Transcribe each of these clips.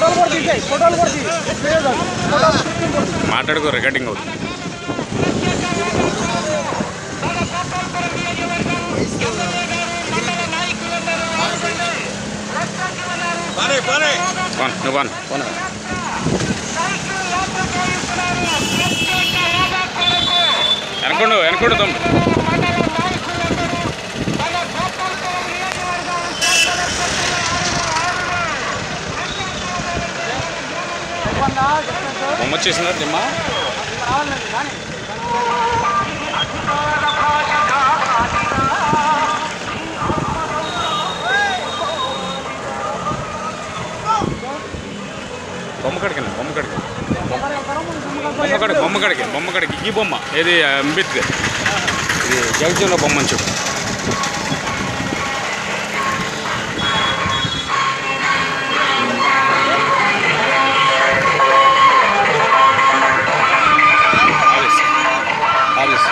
ఫోటోలు కూడా తీసాయి ఫోటోలు కూడా తీసాయి మాట్లాడుకో రికార్డింగ్ అవుతుంది పోను, నువ్వు పోను. పోను. వెనకుండు వెనకుండు తమ్ముడు బొమ్మ వచ్చేసిందా దిమ్మ బొమ్మ కడికి బొమ్మ కడికి బొమ్మ కడికి బొమ్మ కడికి బొమ్మ కడికి ఈ బొమ్మ ఏది అంబేద్కర్ ఇది జగజ్జీవన బొమ్మ అని చెప్పు ఆవేశ ఆవేశ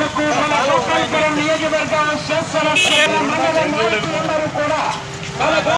నియోజకవర్గం శాసన మండలం అందరూ కూడా